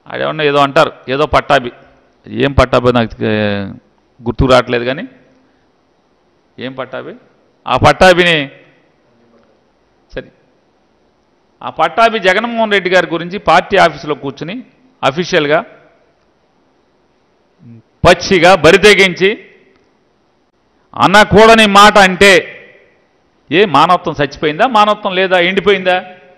ఆడేమన్నా ఏదో అంటారు ఏదో పట్టాభి ఏం పట్టాభి నాకు ఏ, గుర్తుకు రావట్లేదు కానీ ఏం పట్టాభి ఆ పట్టాభిని సరే ఆ పట్టాభి జగన్మోహన్ రెడ్డి గారి గురించి పార్టీ ఆఫీసులో కూర్చుని అఫీషియల్గా పచ్చిగా బరితెగించి అనకూడని మాట అంటే ఏ మానవత్వం చచ్చిపోయిందా మానవత్వం లేదా ఎండిపోయిందా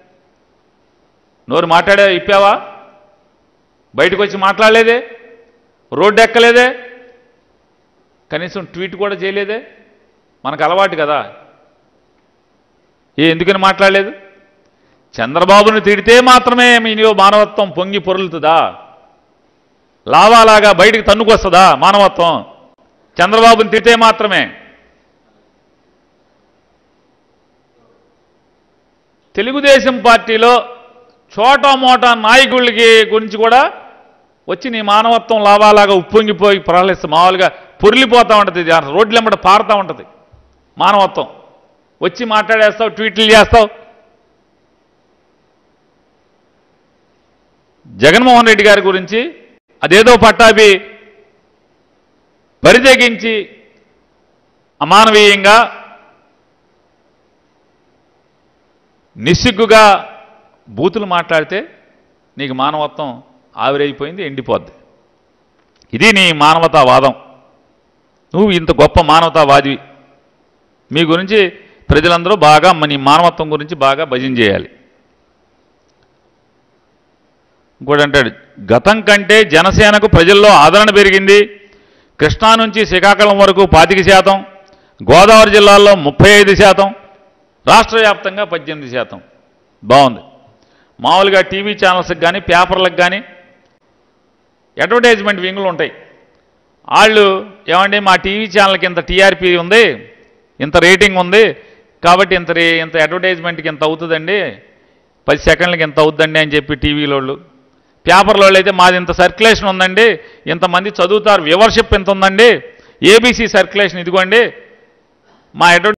నోరు మాట్లాడా ఇప్పావా బయటకు వచ్చి మాట్లాడలేదే రోడ్డు ఎక్కలేదే కనీసం ట్వీట్ కూడా చేయలేదే మనకు అలవాటు కదా ఏ ఎందుకని మాట్లాడలేదు చంద్రబాబుని తిడితే మాత్రమే మీలో మానవత్వం పొంగి పొరులుతుందా లావాలాగా బయటికి తన్నుకొస్తుందా మానవత్వం చంద్రబాబుని తిడితే మాత్రమే తెలుగుదేశం పార్టీలో చోటా మోటా నాయకులకి గురించి కూడా వచ్చి నీ మానవత్వం లాభాలాగా ఉప్పొంగిపోయి ప్రహ్లిస్తే మామూలుగా పొరిలిపోతూ ఉంటుంది ఇది రోడ్ల వెంబడి పారుతూ ఉంటుంది మానవత్వం వచ్చి మాట్లాడేస్తావు ట్వీట్లు చేస్తావు జగన్మోహన్ రెడ్డి గారి గురించి అదేదో పట్టాభి బరితెగించి అమానవీయంగా నిస్సిగ్గుగా బూతులు మాట్లాడితే నీకు మానవత్వం ఆవిరైపోయింది ఎండిపోద్ది ఇది నీ మానవతావాదం నువ్వు ఇంత గొప్ప మానవతావాదివి మీ గురించి ప్రజలందరూ బాగా మ- నీ మానవత్వం గురించి బాగా భజన చేయాలి ఇంకోటి అంటాడు గతం కంటే జనసేనకు ప్రజల్లో ఆదరణ పెరిగింది కృష్ణా నుంచి శ్రీకాకుళం వరకు పాతిక శాతం గోదావరి జిల్లాల్లో ముప్పై ఐదు శాతం రాష్ట్ర వ్యాప్తంగా పద్దెనిమిది శాతం బాగుంది మామూలుగా టీవీ ఛానల్స్కి కానీ పేపర్లకు కానీ అడ్వర్టైజ్మెంట్ వింగులు ఉంటాయి వాళ్ళు ఏమండి మా టీవీ ఛానల్కి ఇంత టీఆర్పీ ఉంది ఇంత రేటింగ్ ఉంది కాబట్టి ఇంత రే ఇంత అడ్వర్టైజ్మెంట్కి ఇంత అవుతుందండి పది సెకండ్లకి ఇంత అవుద్దండి అని చెప్పి టీవీలోళ్ళు పేపర్లో అయితే మాది ఇంత సర్క్యులేషన్ ఉందండి ఇంతమంది చదువుతారు వ్యూవర్షిప్ ఎంత ఉందండి ఏబీసీ సర్క్యులేషన్ ఇదిగోండి మా అడ్వర్టైజ్